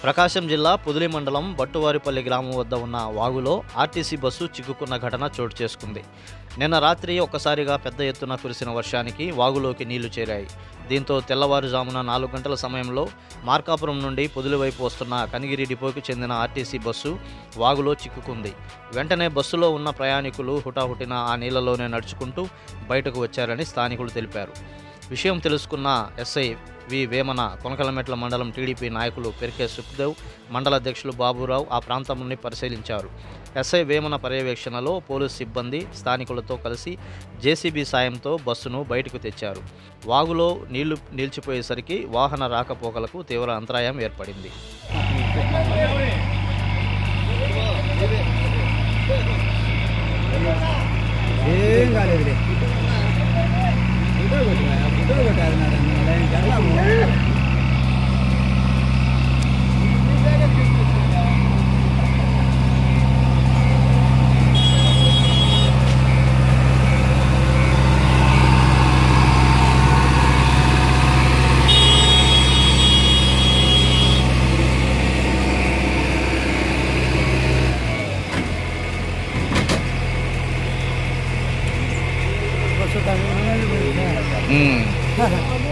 ప్రకాశం జిల్లా పొదిలి మండలం బట్టువారిపల్లి గ్రామం వద్ద ఉన్న వాగులో ఆర్టీసీ బస్సు చిక్కుకున్న ఘటన చోటు చేసుకుంది నిన్న రాత్రి ఒక్కసారిగా పెద్ద ఎత్తున కురిసిన వర్షానికి వాగులోకి నీళ్లు చేరాయి దీంతో తెల్లవారుజామున నాలుగు గంటల సమయంలో మార్కాపురం నుండి పొదిలి వైపు వస్తున్న కనిగిరి డిపోకి చెందిన ఆర్టీసీ బస్సు వాగులో చిక్కుకుంది వెంటనే బస్సులో ఉన్న ప్రయాణికులు హుటాహుటిన ఆ నీళ్లలోనే నడుచుకుంటూ బయటకు వచ్చారని స్థానికులు తెలిపారు విషయం తెలుసుకున్న ఎస్ఐ వి వేమన కొనకలమెట్ల మండలం టీడీపీ నాయకులు పెరికే సుఖ్దేవ్ మండల అధ్యక్షులు బాబురావు ఆ ప్రాంతాన్ని పరిశీలించారు ఎస్ఐ వేమన పర్యవేక్షణలో పోలీస్ సిబ్బంది స్థానికులతో కలిసి జేసీబీ సాయంతో బస్సును బయటకు తెచ్చారు వాగులో నీళ్లు నిలిచిపోయేసరికి వాహన రాకపోకలకు తీవ్ర అంతరాయం ఏర్పడింది ఏం కాలేదులే ఫోటో కొట్టినా ఫోటో కొట్టారు మేడం జరగము బస్సు